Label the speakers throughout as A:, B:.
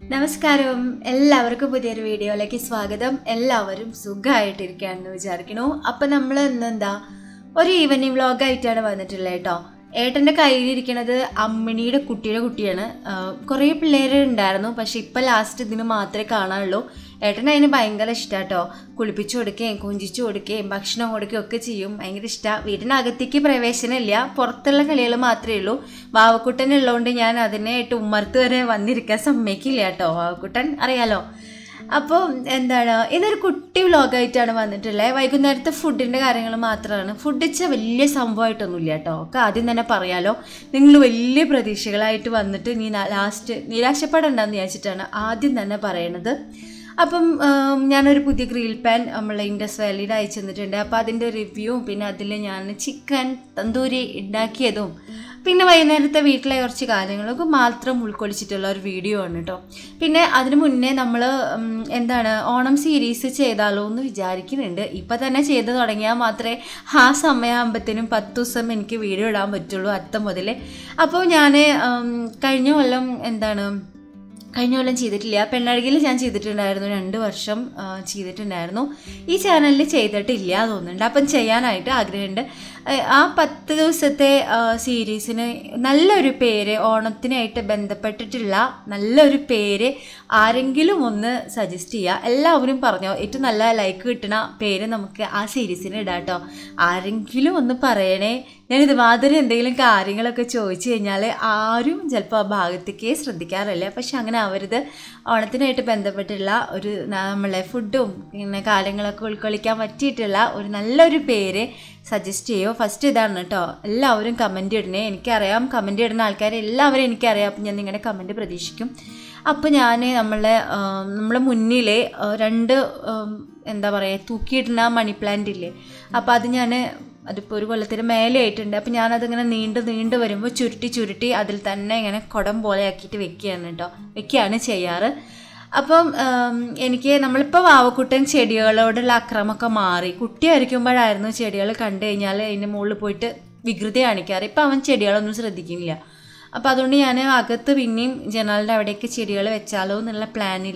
A: നമസ്കാരം എല്ലാവർക്കും പുതിയൊരു വീഡിയോയിലേക്ക് സ്വാഗതം എല്ലാവരും സുഖമായിട്ടിരിക്കുകയാണെന്ന് വിചാരിക്കണു അപ്പം നമ്മൾ ഇന്നെന്താ ഒരു ഈവനിങ് വ്ളോഗായിട്ടാണ് വന്നിട്ടുള്ളത് കേട്ടോ ഏട്ടൻ്റെ കയ്യിലിരിക്കണത് അമ്മിണിയുടെ കുട്ടിയുടെ കുട്ടിയാണ് കുറേ പിള്ളേർ ഉണ്ടായിരുന്നു പക്ഷെ ഇപ്പം ലാസ്റ്റ് ഇതിന് മാത്രമേ കാണാനുള്ളൂ ഏട്ടൻ അതിന് ഭയങ്കര ഇഷ്ടമാണ് കേട്ടോ കുളിപ്പിച്ചു കൊടുക്കുകയും കുഞ്ചിച്ചു കൊടുക്കുകയും ഭക്ഷണം കൊടുക്കുകയും ഒക്കെ ചെയ്യും ഭയങ്കര ഇഷ്ടമാണ് വീടിനകത്തേക്ക് പ്രവേശനമില്ല പുറത്തുള്ള കളികൾ മാത്രമേ ഉള്ളൂ വാവക്കുട്ടൻ ഉള്ളതുകൊണ്ട് ഞാൻ അതിനായിട്ട് ഉമ്മർത്ത് വരെ വന്നിരിക്കാൻ സമ്മതിക്കില്ല കേട്ടോ വാവക്കുട്ടൻ അറിയാലോ അപ്പോൾ എന്താണ് ഇതൊരു കുട്ടി വ്ലോഗായിട്ടാണ് വന്നിട്ടുള്ളത് വൈകുന്നേരത്തെ ഫുഡിൻ്റെ കാര്യങ്ങൾ മാത്രമാണ് ഫുഡ് വെച്ചാൽ വലിയ സംഭവമായിട്ടൊന്നുമില്ല കേട്ടോ ഒക്കെ ആദ്യം തന്നെ പറയാലോ നിങ്ങൾ വലിയ പ്രതീക്ഷകളായിട്ട് വന്നിട്ട് നീ ലാസ്റ്റ് നിരാശപ്പെടണ്ടെന്ന് വിചാരിച്ചിട്ടാണ് ആദ്യം തന്നെ പറയണത് അപ്പം ഉം, ഞാനൊരു പുതിയ ഗ്രിൽ പാൻ നമ്മളെ ഇൻഡസ് വാലിയുടെ അയച്ചു തന്നിട്ടുണ്ട് അപ്പോൾ അതിൻ്റെ റിവ്യൂവും പിന്നെ അതിൽ ഞാൻ ചിക്കൻ തന്തൂരി ഉണ്ടാക്കിയതും പിന്നെ വൈകുന്നേരത്തെ വീട്ടിലെ കുറച്ച് കാര്യങ്ങളൊക്കെ മാത്രം ഉൾക്കൊള്ളിച്ചിട്ടുള്ള ഒരു വീഡിയോ ആണ് കേട്ടോ പിന്നെ അതിന് മുന്നേ നമ്മൾ എന്താണ് ഓണം സീരീസ് ചെയ്താലോ എന്ന് വിചാരിക്കുന്നുണ്ട് ഇപ്പം തന്നെ ചെയ്ത് തുടങ്ങിയാൽ മാത്രമേ ആ സമയമാകുമ്പോഴത്തേനും പത്ത് ദിവസം എനിക്ക് വീഡിയോ ഇടാൻ പറ്റുള്ളൂ അത്തം മുതൽ അപ്പോൾ ഞാൻ കഴിഞ്ഞ കൊല്ലം എന്താണ് കഴിഞ്ഞ കൊല്ലം ചെയ്തിട്ടില്ല പെണ്ണഴകിൽ ഞാൻ ചെയ്തിട്ടുണ്ടായിരുന്നു രണ്ട് വർഷം ആ, ചെയ്തിട്ടുണ്ടായിരുന്നു ഈ ചാനലിൽ ചെയ്തിട്ടില്ല തോന്നുന്നുണ്ട് അപ്പം ചെയ്യാനായിട്ട് ആഗ്രഹമുണ്ട് ഏ, ആ പത്ത് ദിവസത്തെ ആ, സീരീസിന് നല്ലൊരു പേര് ഓണത്തിനായിട്ട് ബന്ധപ്പെട്ടിട്ടുള്ള നല്ലൊരു പേര് ആരെങ്കിലും ഒന്ന് സജസ്റ്റ് ചെയ്യുക എല്ലാവരും പറഞ്ഞോ ഏറ്റവും നല്ല ലൈക്ക് കിട്ടുന്ന പേര് നമുക്ക് ആ സീരീസിന് ഇടാം കേട്ടോ ആരെങ്കിലും ഒന്ന് പറയണേ ഞാനിത് മാതിരി എന്തെങ്കിലും കാര്യങ്ങളൊക്കെ ചോദിച്ചു കഴിഞ്ഞാൽ ആരും ചിലപ്പോൾ ആ ഭാഗത്തേക്കേ ശ്രദ്ധിക്കാറില്ല പക്ഷെ അങ്ങനെ ആവരുത് ഓണത്തിനായിട്ട് ബന്ധപ്പെട്ടുള്ള ഒരു നമ്മളെ ഫുഡും പിന്നെ കാര്യങ്ങളൊക്കെ ഉൾക്കൊള്ളിക്കാൻ പറ്റിയിട്ടുള്ള ഒരു നല്ലൊരു പേര് സജസ്റ്റ് ചെയ്യോ ഫസ്റ്റ് ഇതാണ് കേട്ടോ എല്ലാവരും കമൻറ്റ് ഇടണേ എനിക്കറിയാം കമൻറ്റ് ഇടുന്ന ആൾക്കാരെ എല്ലാവരും എനിക്കറിയാം അപ്പം ഞാൻ നിങ്ങളുടെ കമൻറ്റ് പ്രതീക്ഷിക്കും അപ്പോൾ ഞാൻ നമ്മളെ നമ്മളെ മുന്നിൽ രണ്ട് ഉം, എന്താ പറയുക തൂക്കിയിടുന്ന മണി പ്ലാന്റ് ഇല്ലേ അപ്പോൾ അത് ഞാൻ അതിപ്പോൾ ഒരു കൊല്ലത്തിന് മേലെ ആയിട്ടുണ്ട് അപ്പോൾ ഞാനതിങ്ങനെ നീണ്ട് നീണ്ട് വരുമ്പോൾ ചുരുട്ടി ചുരുട്ടി അതിൽ തന്നെ ഇങ്ങനെ കുടം പോലെ ആക്കിയിട്ട് വെക്കുകയാണ് കേട്ടോ വെക്കുകയാണ് ചെയ്യാറ് അപ്പം ഉം, എനിക്ക് നമ്മളിപ്പോൾ വാവക്കുട്ടൻ ചെടികളോടുള്ള അക്രമമൊക്കെ മാറി കുട്ടിയായിരിക്കുമ്പോഴായിരുന്നു ചെടികൾ കണ്ടു കഴിഞ്ഞാൽ അതിൻ്റെ മുകളിൽ പോയിട്ട് വികൃതി കാണിക്കാറ് ഇപ്പം അവൻ ചെടികളൊന്നും ശ്രദ്ധിക്കുന്നില്ല അപ്പോൾ അതുകൊണ്ട് ഞാൻ അകത്ത് പിന്നെയും ജനാലിൻ്റെ അവിടേക്ക് ചെടികൾ വെച്ചാലോ എന്നുള്ള പ്ലാനിൽ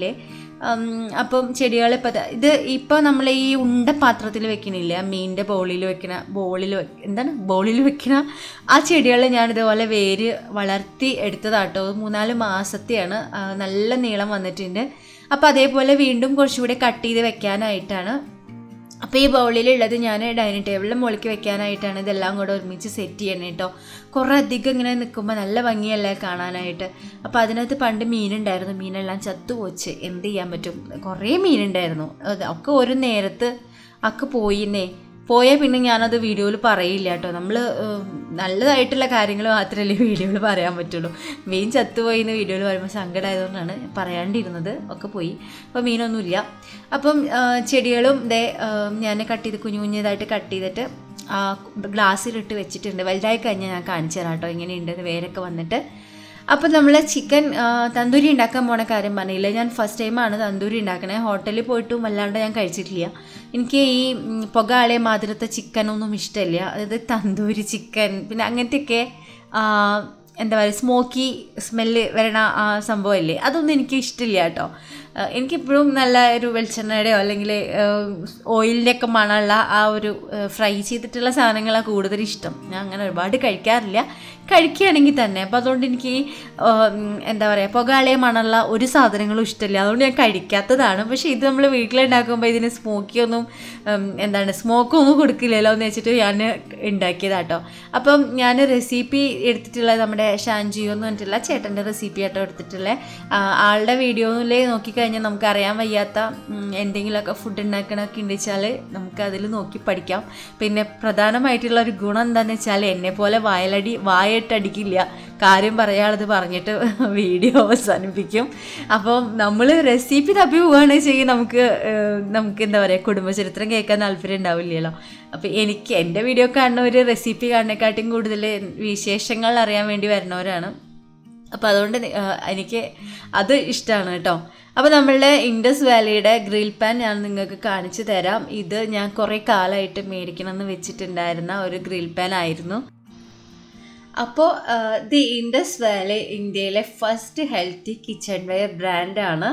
A: അപ്പം ചെടികൾ ഇപ്പം ദാ- ഇത് ഇപ്പോൾ നമ്മൾ ഈ ഉണ്ട പാത്രത്തിൽ വെക്കണില്ല മീനിൻ്റെ ബോളിൽ വെക്കണ ബോളിൽ എന്താണ് ബോളിൽ വെക്കണ ആ ചെടികൾ ഞാൻ ഇതുപോലെ വേര് വളർത്തി എടുത്തതാട്ടോ മൂന്നാല് മാസത്തെയാണ് ആ, നല്ല നീളം വന്നിട്ടുണ്ട് അപ്പോൾ അതേപോലെ വീണ്ടും കുറച്ചുകൂടി കട്ട് ചെയ്ത് വെക്കാനായിട്ടാണ് അപ്പോൾ ഈ ബൗളിലുള്ളത് ഞാൻ ഡൈനിങ് ടേബിളിൽ മുകളിലേക്ക് വെക്കാനായിട്ടാണ് ഇതെല്ലാം കൂടെ ഒരുമിച്ച് സെറ്റ് ചെയ്യണേ കേട്ടോ കുറേ അധികം ഇങ്ങനെ നിൽക്കുമ്പോൾ നല്ല ഭംഗിയല്ലേ കാണാനായിട്ട് അപ്പോൾ അതിനകത്ത് പണ്ട് മീനുണ്ടായിരുന്നു മീനെല്ലാം ചത്തുപോച്ച് എന്ത് ചെയ്യാൻ പറ്റും കുറേ മീനുണ്ടായിരുന്നു അത് ഒക്കെ ഒരു നേരത്ത് ഒക്കെ പോയിന്നേ പോയാൽ പിന്നെ ഞാനത് വീഡിയോയിൽ പറയില്ല കേട്ടോ നമ്മൾ നല്ലതായിട്ടുള്ള കാര്യങ്ങൾ മാത്രമല്ലേ വീഡിയോയിൽ പറയാൻ പറ്റുള്ളൂ മീൻ ചത്തുപോയി എന്ന് വീഡിയോയിൽ പറയുമ്പോൾ സങ്കടമായതുകൊണ്ടാണ് പറയാണ്ടിരുന്നത് ഒക്കെ പോയി അപ്പോൾ മീനൊന്നുമില്ല അപ്പം ആ, ചെടികളും ഇതേ ഞാൻ കട്ട് ചെയ്ത് കുഞ്ഞു കുഞ്ഞതായിട്ട് കട്ട് ചെയ്തിട്ട് ആ ഗ്ലാസ്സിലിട്ട് വെച്ചിട്ടുണ്ട് വലുതായി കഴിഞ്ഞാൽ ഞാൻ കാണിച്ചു തരാം കേട്ടോ എങ്ങനെയുണ്ട് വേരൊക്കെ വന്നിട്ട് അപ്പോൾ നമ്മൾ ചിക്കൻ ആ, തന്തൂരി ഉണ്ടാക്കാൻ പോണ കാര്യം പറഞ്ഞില്ല ഞാൻ ഫസ്റ്റ് ടൈമാണ് തന്തൂരി ഉണ്ടാക്കണേ ഹോട്ടലിൽ പോയിട്ടും വല്ലാണ്ട് ഞാൻ കഴിച്ചിട്ടില്ല എനിക്ക് ഈ ഉം, പുകയാളിയ മാതിരത്തെ ചിക്കനൊന്നും ഇഷ്ടമില്ല അതായത് തന്തൂരി ചിക്കൻ പിന്നെ അങ്ങനത്തെയൊക്കെ ആ, എന്താ പറയുക സ്മോക്കി സ്മെല്ല് വരണ ആ സംഭവമില്ലേ അതൊന്നും എനിക്ക് ഇഷ്ടമില്ല കേട്ടോ ആ, എനിക്കെപ്പോഴും നല്ല ഒരു വെളിച്ചെണ്ണയുടെയോ അല്ലെങ്കിൽ ഓയിലിൻ്റെ ഒക്കെ മണമുള്ള ആ ഒരു ഫ്രൈ ചെയ്തിട്ടുള്ള സാധനങ്ങളാണ് കൂടുതൽ ഇഷ്ടം ഞാൻ അങ്ങനെ ഒരുപാട് കഴിക്കാറില്ല കഴിക്കുകയാണെങ്കിൽ തന്നെ അപ്പോൾ അതുകൊണ്ട് എനിക്ക് ഈ, ആ, ഉം, എന്താ പറയുക പുകാളിയ മണമുള്ള ഒരു സാധനങ്ങളും ഇഷ്ടമില്ല അതുകൊണ്ട് ഞാൻ കഴിക്കാത്തതാണ് പക്ഷേ ഇത് നമ്മൾ വീട്ടിലുണ്ടാക്കുമ്പോൾ ഇതിന് സ്മോക്കിയൊന്നും ഉം, എന്താണ് സ്മോക്കൊന്നും കൊടുക്കില്ലല്ലോ എന്ന് വെച്ചിട്ട് ഞാൻ ഉണ്ടാക്കിയതാട്ടോ അപ്പം ഞാൻ റെസിപ്പി എടുത്തിട്ടുള്ളത് നമ്മുടെ ഷാൻജിയോ എന്ന് പറഞ്ഞിട്ടുള്ള ചേട്ടൻ്റെ റെസിപ്പി ആട്ടോ എടുത്തിട്ടുള്ളത് ആ, ആളുടെ വീഡിയോയിലേ നോക്കിക്കഴിഞ്ഞാൽ നമുക്ക് അറിയാൻ വയ്യാത്ത ഉം, എന്തെങ്കിലുമൊക്കെ ഫുഡ് ഉണ്ടാക്കണമൊക്കെ ഉണ്ട് വെച്ചാൽ നമുക്ക് അതിൽ നോക്കി പഠിക്കാം പിന്നെ പ്രധാനമായിട്ടുള്ള ഒരു ഗുണം എന്താണെന്ന് വെച്ചാൽ എന്നെ പോലെ വായലടി വായിട്ടടിക്കില്ല കാര്യം പറയാനുള്ളത് പറഞ്ഞിട്ട് വീഡിയോ അവസാനിപ്പിക്കും അപ്പം നമ്മൾ റെസിപ്പി തപ്പി പോവുകയാണെന്ന് ചെയ്യും നമുക്ക് ഏഹ്, നമുക്ക് എന്താ പറയുക കുടുംബചരിത്രം കേൾക്കാൻ താല്പര്യം ഉണ്ടാവില്ലല്ലോ അപ്പോൾ എനിക്ക് എൻ്റെ വീഡിയോ കാണുന്നവർ റെസിപ്പി കാണുന്നതിനെക്കാട്ടും കൂടുതൽ വിശേഷങ്ങൾ അറിയാൻ വേണ്ടി വരുന്നവരാണ് അപ്പോൾ അതുകൊണ്ട് നി- ആ, എനിക്ക് അത് ഇഷ്ടമാണ് കേട്ടോ അപ്പോൾ നമ്മളുടെ ഇൻഡസ് വാലിയുടെ ഗ്രിൽ പാൻ ഞാൻ നിങ്ങൾക്ക് കാണിച്ചു തരാം ഇത് ഞാൻ കുറേ കാലമായിട്ട് മേടിക്കണം എന്ന് വെച്ചിട്ടുണ്ടായിരുന്ന ഒരു ഗ്രിൽ പാൻ ആയിരുന്നു അപ്പോൾ ദി ഇൻഡസ് വാലി ഇന്ത്യയിലെ ഫസ്റ്റ് ഹെൽത്തി കിച്ചൺ വെയർ ബ്രാൻഡാണ്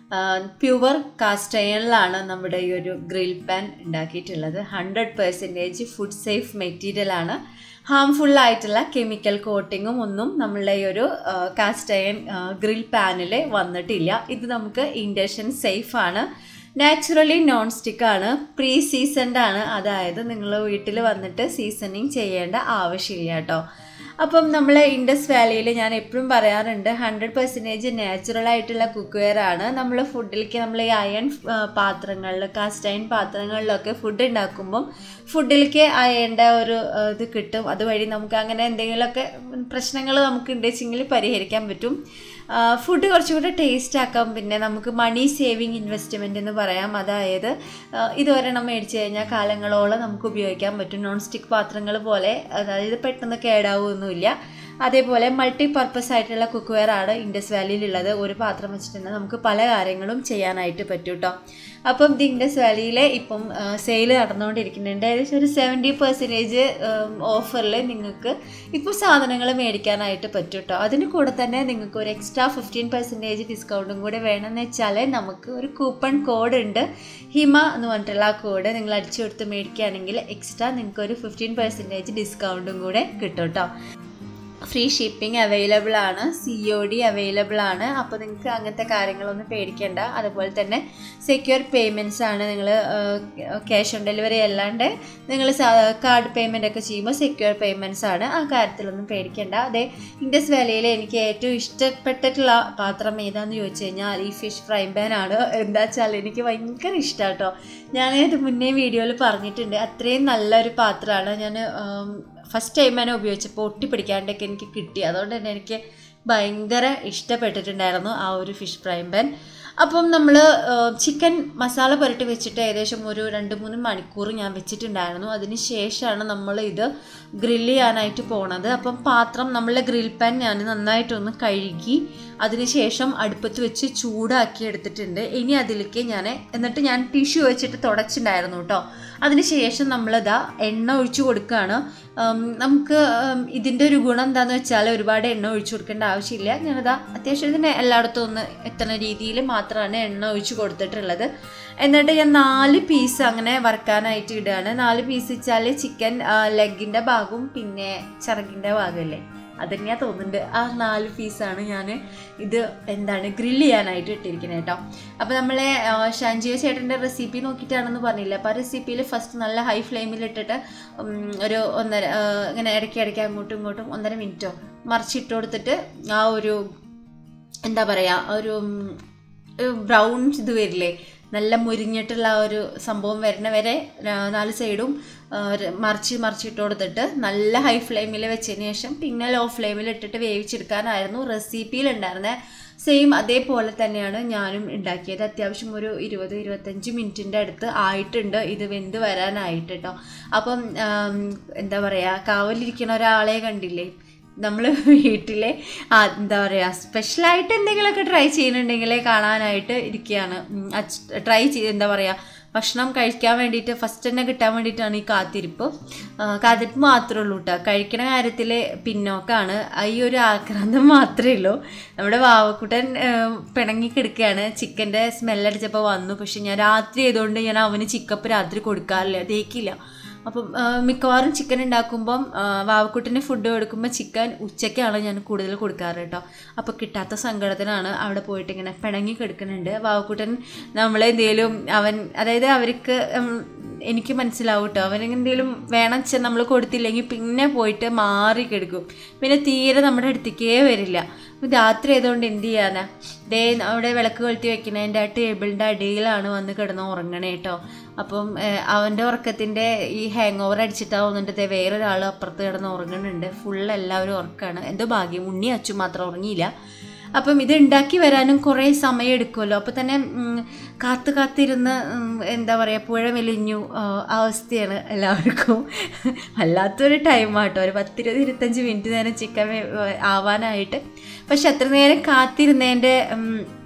A: പ്യുവർ കാസ്റ്റ് അയണിലാണ് നമ്മുടെ ഈ ഒരു ഗ്രിൽ പാൻ ഉണ്ടാക്കിയിട്ടുള്ളത് ഹൺഡ്രഡ് പെർസെൻറ്റേജ് ഫുഡ് സേഫ് മെറ്റീരിയലാണ് ഹാംഫുൾ ആയിട്ടുള്ള കെമിക്കൽ കോട്ടിങ്ങും ഒന്നും നമ്മളുടെ ഈ ഒരു കാസ്റ്റ് അയൺ ഗ്രിൽ പാനിൽ വന്നിട്ടില്ല ഇത് നമുക്ക് ഇൻഡക്ഷൻ സേഫ് ആണ് നാച്ചുറലി നോൺ സ്റ്റിക്ക് ആണ് പ്രീ സീസൺഡ് ആണ് അതായത് നിങ്ങൾ വീട്ടിൽ വന്നിട്ട് സീസണിങ് ചെയ്യേണ്ട ആവശ്യമില്ല കേട്ടോ അപ്പം നമ്മൾ ഇൻഡസ് വാലിയിൽ ഞാൻ എപ്പോഴും പറയാറുണ്ട് ഹൺഡ്രഡ് പെർസെൻറ്റേജ് നാച്ചുറൽ ആയിട്ടുള്ള കുക്ക് വെയർ ആണ് നമ്മൾ ഫുഡിലേക്ക് നമ്മൾ ഈ അയൺ പാത്രങ്ങളിൽ കാസ്റ്റ് അയൺ പാത്രങ്ങളിലൊക്കെ ഫുഡ് ഉണ്ടാക്കുമ്പം ഫുഡിലേക്ക് അയണ്ട ഒരു ഇത് കിട്ടും അതുവഴി നമുക്ക് അങ്ങനെ എന്തെങ്കിലുമൊക്കെ പ്രശ്നങ്ങൾ നമുക്ക് ഉണ്ടെച്ചെങ്കിൽ പരിഹരിക്കാൻ പറ്റും ഫുഡ് കുറച്ചുകൂടെ ടേസ്റ്റ് ആക്കാം പിന്നെ നമുക്ക് മണി സേവിങ് ഇൻവെസ്റ്റ്മെൻ്റ് എന്ന് പറയാം അതായത് ഇതൊരെണ്ണം മേടിച്ച് കഴിഞ്ഞാൽ കാലങ്ങളോളം നമുക്ക് ഉപയോഗിക്കാൻ പറ്റും നോൺ സ്റ്റിക്ക് പാത്രങ്ങൾ പോലെ അതായത് പെട്ടെന്ന് കേടാവുമൊന്നുമില്ല അതേപോലെ മൾട്ടി പർപ്പസ് ആയിട്ടുള്ള കുക്ക് വെയർ ആണ് ഇൻഡസ് വാലിയിലുള്ളത് ഒരു പാത്രം വെച്ചിട്ടുണ്ട് നമുക്ക് പല കാര്യങ്ങളും ചെയ്യാനായിട്ട് പറ്റും കേട്ടോ അപ്പം ഇത് ഇൻഡസ് വാലിയിലെ ഇപ്പം സെയിൽ നടന്നുകൊണ്ടിരിക്കുന്നുണ്ട് ഏകദേശം ഒരു സെവൻറ്റി പെർസെൻറ്റേജ് ഓഫറിൽ നിങ്ങൾക്ക് ഇപ്പോൾ സാധനങ്ങൾ മേടിക്കാനായിട്ട് പറ്റും കേട്ടോ അതിന് കൂടെ തന്നെ നിങ്ങൾക്ക് ഒരു എക്സ്ട്രാ ഫിഫ്റ്റീൻ പെർസെൻറ്റേജ് ഡിസ്കൗണ്ടും കൂടെ വേണമെന്ന് വെച്ചാൽ നമുക്ക് ഒരു കൂപ്പൺ കോഡ് ഉണ്ട് ഹിമ എന്ന് പറഞ്ഞിട്ടുള്ള ആ കോഡ് നിങ്ങൾ അടിച്ചു കൊടുത്ത് മേടിക്കുകയാണെങ്കിൽ എക്സ്ട്രാ നിങ്ങൾക്ക് ഒരു ഫിഫ്റ്റീൻ പെർസെൻറ്റേജ് ഡിസ്കൗണ്ടും കൂടെ കിട്ടും കേട്ടോ ഫ്രീ ഷിപ്പിംഗ് അവൈലബിൾ ആണ് സി ഒ ഡി അവൈലബിൾ ആണ് അപ്പോൾ നിങ്ങൾക്ക് അങ്ങനത്തെ കാര്യങ്ങളൊന്നും പേടിക്കേണ്ട അതുപോലെ തന്നെ സെക്യൂർ പേയ്മെൻറ്റ്സ് ആണ് നിങ്ങൾ ക്യാഷ് ഓൺ ഡെലിവറി അല്ലാണ്ട് നിങ്ങൾ കാർഡ് പേയ്മെൻ്റ് ഒക്കെ ചെയ്യുമ്പോൾ സെക്യൂർ പേയ്മെൻറ്റ്സ് ആണ് ആ കാര്യത്തിലൊന്നും പേടിക്കേണ്ട അതെ ഇൻഡസ് വാലിയിൽ എനിക്ക് ഏറ്റവും ഇഷ്ടപ്പെട്ടിട്ടുള്ള പാത്രം ഏതാണെന്ന് ചോദിച്ചു കഴിഞ്ഞാൽ ഈ ഫിഷ് ഫ്രൈ പാൻ ആണ് എന്താ വെച്ചാൽ എനിക്ക് ഭയങ്കര ഇഷ്ടമാണ് കേട്ടോ ഞാൻ ഇത് മുന്നേ വീഡിയോയിൽ പറഞ്ഞിട്ടുണ്ട് അത്രയും നല്ലൊരു പാത്രമാണ് ഞാൻ ഫസ്റ്റ് ടൈം തന്നെ ഉപയോഗിച്ചപ്പോൾ ഒട്ടിപ്പിടിക്കാണ്ടൊക്കെ എനിക്ക് കിട്ടി അതുകൊണ്ട് തന്നെ എനിക്ക് ഭയങ്കര ഇഷ്ടപ്പെട്ടിട്ടുണ്ടായിരുന്നു ആ ഒരു ഫിഷ് ഫ്രൈ പാൻ അപ്പം നമ്മൾ ചിക്കൻ മസാല പുരട്ടി വെച്ചിട്ട് ഏകദേശം ഒരു രണ്ട് മൂന്ന് മണിക്കൂർ ഞാൻ വെച്ചിട്ടുണ്ടായിരുന്നു അതിന് ശേഷമാണ് നമ്മൾ ഇത് ഗ്രില്ല് ചെയ്യാനായിട്ട് പോണത് അപ്പം പാത്രം നമ്മളെ ഗ്രിൽ പാൻ ഞാൻ നന്നായിട്ടൊന്ന് കഴുകി അതിനുശേഷം അടുപ്പത്ത് വെച്ച് ചൂടാക്കി എടുത്തിട്ടുണ്ട് ഇനി അതിലേക്ക് ഞാൻ എന്നിട്ട് ഞാൻ ടിഷ്യൂ വെച്ചിട്ട് തുടച്ചിട്ടുണ്ടായിരുന്നു കേട്ടോ അതിനുശേഷം നമ്മളിതാ എണ്ണ ഒഴിച്ചു കൊടുക്കുകയാണ് നമുക്ക് ഇതിൻ്റെ ഒരു ഗുണം എന്താണെന്ന് വെച്ചാൽ ഒരുപാട് എണ്ണ ഒഴിച്ചു കൊടുക്കേണ്ട ആവശ്യമില്ല ഞാനിതാ അത്യാവശ്യത്തിന് എല്ലായിടത്തും ഒന്ന് എത്തുന്ന രീതിയിൽ മാത്രമാണ് എണ്ണ ഒഴിച്ചു കൊടുത്തിട്ടുള്ളത് എന്നിട്ട് ഞാൻ നാല് പീസ് അങ്ങനെ വറുക്കാനായിട്ട് ഇടുകയാണ് നാല് പീസ് വെച്ചാൽ ചിക്കൻ ലെഗിൻ്റെ ഭാഗവും പിന്നെ ചിറകിൻ്റെ ഭാഗമല്ലേ അതന്നെയാണ് തോന്നുന്നുണ്ട് ആ നാല് പീസാണ് ഞാൻ ഇത് എന്താണ് ഗ്രില്ല് ചെയ്യാനായിട്ട് ഇട്ടിരിക്കുന്നത് കേട്ടോ അപ്പോൾ നമ്മളെ ഷാൻജിയോ ചേട്ടൻ്റെ റെസിപ്പി നോക്കിയിട്ടാണെന്ന് പറഞ്ഞില്ല അപ്പോൾ ആ റെസിപ്പിയിൽ ഫസ്റ്റ് നല്ല ഹൈ ഫ്ലെയിമിൽ ഇട്ടിട്ട് ഒരു ഒന്നര ഇങ്ങനെ ഇടയ്ക്ക് ഇടയ്ക്ക് അങ്ങോട്ടും ഇങ്ങോട്ടും ഒന്നര മിനിറ്റോ മറിച്ചിട്ട് കൊടുത്തിട്ട് ആ ഒരു എന്താ പറയുക ഒരു ബ്രൗൺ ഇത് വരില്ലേ നല്ല മുരിഞ്ഞിട്ടുള്ള ഒരു സംഭവം വരുന്ന വരെ നാല് സൈഡും മറിച്ച് മറിച്ചിട്ട് കൊടുത്തിട്ട് നല്ല ഹൈ ഫ്ലെയിമിൽ വെച്ചതിന് ശേഷം പിന്നെ ലോ ഫ്ലെയിമിൽ ഇട്ടിട്ട് വേവിച്ചെടുക്കാനായിരുന്നു റെസിപ്പിയിലുണ്ടായിരുന്നത് സെയിം അതേപോലെ തന്നെയാണ് ഞാനും ഉണ്ടാക്കിയത് അത്യാവശ്യം ഒരു ഇരുപത് ഇരുപത്തഞ്ച് മിനിറ്റിൻ്റെ അടുത്ത് ആയിട്ടുണ്ട് ഇത് വെന്ത് വരാനായിട്ട് കേട്ടോ അപ്പം എന്താ പറയുക കാവലിരിക്കുന്ന ഒരാളെ കണ്ടില്ലേ നമ്മൾ വീട്ടിലെ എന്താ പറയുക സ്പെഷ്യലായിട്ട് എന്തെങ്കിലുമൊക്കെ ട്രൈ ചെയ്യുന്നുണ്ടെങ്കിൽ കാണാനായിട്ട് ഇരിക്കുകയാണ് ട്രൈ ചെയ്ത് എന്താ പറയുക ഭക്ഷണം കഴിക്കാൻ വേണ്ടിയിട്ട് ഫസ്റ്റ് തന്നെ കിട്ടാൻ വേണ്ടിയിട്ടാണ് ഈ കാത്തിരിപ്പ് കാത്തിരിപ്പ് മാത്രമേ ഉള്ളൂ കേട്ടോ കഴിക്കണ കാര്യത്തിൽ പിന്നോക്കാണ് ഈ ഒരു ആക്രാന്തം മാത്രമേ ഉള്ളൂ നമ്മുടെ വാവക്കുട്ടൻ പിണങ്ങി കിടക്കുകയാണ് ചിക്കൻ്റെ സ്മെല്ലടിച്ചപ്പോൾ വന്നു പക്ഷെ ഞാൻ രാത്രി ആയതുകൊണ്ട് ഞാൻ അവന് ചിക്കപ്പ് രാത്രി കൊടുക്കാറില്ല തേക്കില്ല അപ്പം മിക്കവാറും ചിക്കൻ ഉണ്ടാക്കുമ്പം വാവക്കുട്ടിന് ഫുഡ് കൊടുക്കുമ്പോൾ ചിക്കൻ ഉച്ചയ്ക്കാണ് ഞാൻ കൂടുതൽ കൊടുക്കാറ് കേട്ടോ അപ്പോൾ കിട്ടാത്ത സങ്കടത്തിനാണ് അവിടെ പോയിട്ട് ഇങ്ങനെ പിണങ്ങി കിടക്കുന്നുണ്ട് വാവക്കുട്ടൻ നമ്മളെന്തെങ്കിലും അവൻ അതായത് അവർക്ക് എനിക്ക് മനസ്സിലാവും കേട്ടോ അവൻ എന്തെങ്കിലും വേണം വെച്ചാൽ നമ്മൾ കൊടുത്തില്ലെങ്കിൽ പിന്നെ പോയിട്ട് മാറി കിടക്കും പിന്നെ തീരെ നമ്മുടെ അടുത്തേക്കേ വരില്ല അപ്പോൾ രാത്രി ആയതുകൊണ്ട് എന്ത് ചെയ്യാനാ ദേ അവിടെ വിളക്ക് കൊളുത്തി വെക്കണതിൻ്റെ ആ ടേബിളിൻ്റെ അടിയിലാണ് വന്ന് കിടന്ന് ഉറങ്ങണേ കേട്ടോ അപ്പം അവൻ്റെ ഉറക്കത്തിൻ്റെ ഈ ഹാങ് ഓവർ അടിച്ചിട്ടാവുന്നുണ്ട് ദേ വേറൊരാൾ അപ്പുറത്ത് കിടന്ന് ഉറങ്ങുന്നുണ്ട് ഫുൾ എല്ലാവരും ഉറക്കമാണ് എന്തോ ഭാഗ്യം ഉണ്ണി അച്ചു മാത്രം ഉറങ്ങിയില്ല അപ്പം ഇത് ഉണ്ടാക്കി വരാനും കുറേ സമയം എടുക്കുമല്ലോ അപ്പോൾ തന്നെ കാത്ത് കാത്തിരുന്ന് എന്താ പറയുക പുഴ മെലിഞ്ഞു അവസ്ഥയാണ് എല്ലാവർക്കും വല്ലാത്തൊരു ടൈമാട്ടോ ഒരു പത്തിരുപത് ഇരുപത്തഞ്ച് മിനിറ്റ് നേരം ചിക്കൻ ആവാനായിട്ട് പക്ഷെ അത്ര നേരം കാത്തിരുന്നതിൻ്റെ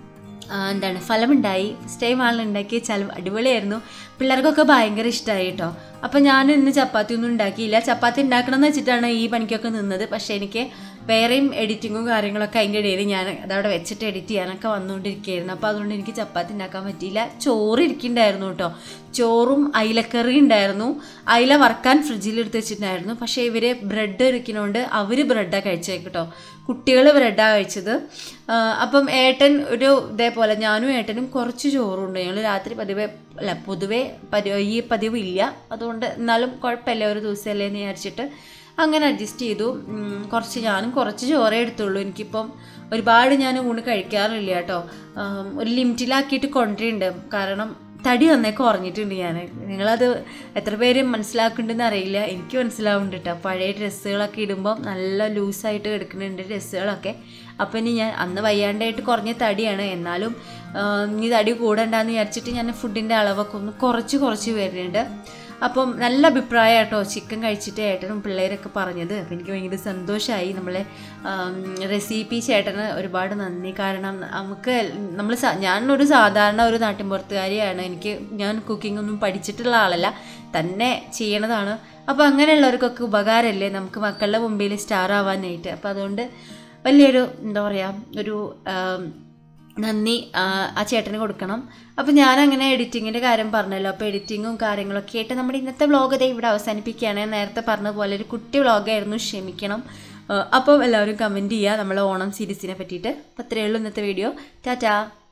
A: ആ, എന്താണ് ഫലമുണ്ടായി ഫസ്റ്റ് ടൈം ആളുണ്ടാക്കി വെച്ചാൽ അടിപൊളിയായിരുന്നു പിള്ളേർക്കൊക്കെ ഭയങ്കര ഇഷ്ടമായി കേട്ടോ അപ്പം ഞാൻ ഇന്ന് ചപ്പാത്തി ഒന്നും ഉണ്ടാക്കിയില്ല ചപ്പാത്തി ഉണ്ടാക്കണം എന്ന് വെച്ചിട്ടാണ് ഈ പണിക്കൊക്കെ നിന്നത് പക്ഷേ എനിക്ക് വേറെയും എഡിറ്റിങ്ങും കാര്യങ്ങളൊക്കെ അതിൻ്റെ ഇടയിൽ ഞാൻ അതവിടെ വെച്ചിട്ട് എഡിറ്റ് ചെയ്യാനൊക്കെ വന്നുകൊണ്ടിരിക്കുകയായിരുന്നു അപ്പോൾ അതുകൊണ്ട് എനിക്ക് ചപ്പാത്തി ഉണ്ടാക്കാൻ പറ്റിയില്ല ചോറ് ഇരിക്കുന്നുണ്ടായിരുന്നു കേട്ടോ ചോറും അയിലക്കറി ഉണ്ടായിരുന്നു അയില വറക്കാൻ ഫ്രിഡ്ജിൽ എടുത്ത് വെച്ചിട്ടുണ്ടായിരുന്നു പക്ഷേ ഇവർ ബ്രെഡ് ഇരിക്കുന്നതുകൊണ്ട് അവർ ബ്രെഡാണ് കഴിച്ചേക്ക് കേട്ടോ കുട്ടികൾ ബ്രെഡാണ് കഴിച്ചത് ആ, അപ്പം ഏട്ടൻ ഒരു ഇതേപോലെ ഞാനും ഏട്ടനും കുറച്ച് ചോറുണ്ട് ഞങ്ങൾ രാത്രി പതിവേ അല്ല പൊതുവേ പരി ഈ പതിവ് ഇല്ല അതുകൊണ്ട് എന്നാലും കുഴപ്പമില്ല ഒരു ദിവസമല്ലേ എന്ന് വിചാരിച്ചിട്ട് അങ്ങനെ അഡ്ജസ്റ്റ് ചെയ്തു ഉം, കുറച്ച് ഞാനും കുറച്ച് ചോറേ എടുത്തുള്ളൂ എനിക്കിപ്പം ഒരുപാട് ഞാൻ ഊണ് കഴിക്കാറില്ല കേട്ടോ ആം, ഒരു ലിമിറ്റിലാക്കിയിട്ട് കൊണ്ടുവരുന്നുണ്ട് കാരണം തടി നന്നേ കുറഞ്ഞിട്ടുണ്ട് ഞാൻ നിങ്ങളത് എത്ര പേര് മനസ്സിലാക്കുന്നുണ്ടെന്ന് അറിയില്ല എനിക്ക് മനസ്സിലാവുന്നുണ്ട് കേട്ടോ പഴയ ഡ്രസ്സുകളൊക്കെ ഇടുമ്പോൾ നല്ല ലൂസായിട്ട് കിടക്കുന്നുണ്ട് ഡ്രസ്സുകളൊക്കെ അപ്പോൾ ഇനി ഞാൻ അന്ന് വയ്യാണ്ടായിട്ട് കുറഞ്ഞ തടിയാണ് എന്നാലും ആം, ഇനി തടി കൂടണ്ടെന്ന് വിചാരിച്ചിട്ട് ഞാൻ ഫുഡിൻ്റെ അളവൊക്കെ ഒന്ന് കുറച്ച് കുറച്ച് വരുന്നുണ്ട് അപ്പം നല്ല അഭിപ്രായം കേട്ടോ ചിക്കൻ കഴിച്ചിട്ട് ഏട്ടനും പിള്ളേരൊക്കെ പറഞ്ഞത് അപ്പം എനിക്ക് ഭയങ്കര സന്തോഷമായി നമ്മളെ റെസിപ്പി ചേട്ടന് ഒരുപാട് നന്ദി കാരണം നമുക്ക് നമ്മൾ ഞാനൊരു സാധാരണ ഒരു നാട്ടിൻപുറത്തുകാരിയാണ് എനിക്ക് ഞാൻ കുക്കിംഗ് ഒന്നും പഠിച്ചിട്ടുള്ള ആളല്ല തന്നെ ചെയ്യണതാണ് അപ്പോൾ അങ്ങനെയുള്ളവർക്കൊക്കെ ഉപകാരമല്ലേ നമുക്ക് മക്കളുടെ മുമ്പിൽ സ്റ്റാർ ആവാനായിട്ട് അപ്പോൾ അതുകൊണ്ട് വലിയൊരു എന്താ പറയുക ഒരു ആം, നന്ദി ആ, ആ ചേട്ടന് കൊടുക്കണം അപ്പോൾ ഞാനങ്ങനെ എഡിറ്റിങ്ങിൻ്റെ കാര്യം പറഞ്ഞല്ലോ അപ്പോൾ എഡിറ്റിങ്ങും കാര്യങ്ങളൊക്കെ ആയിട്ട് നമ്മുടെ ഇന്നത്തെ വ്ളോഗ് ദേ ഇവിടെ അവസാനിപ്പിക്കുകയാണ് ഞാൻ നേരത്തെ പറഞ്ഞ പോലെ ഒരു കുട്ടി വ്ളോഗായിരുന്നു ക്ഷമിക്കണം ആ, അപ്പം എല്ലാവരും കമൻറ്റ് ചെയ്യുക നമ്മൾ ഓണം സീരീസിനെ പറ്റിയിട്ട് അപ്പോൾ അത്രയേ ഉള്ളൂ ഇന്നത്തെ വീഡിയോ ടാറ്റാ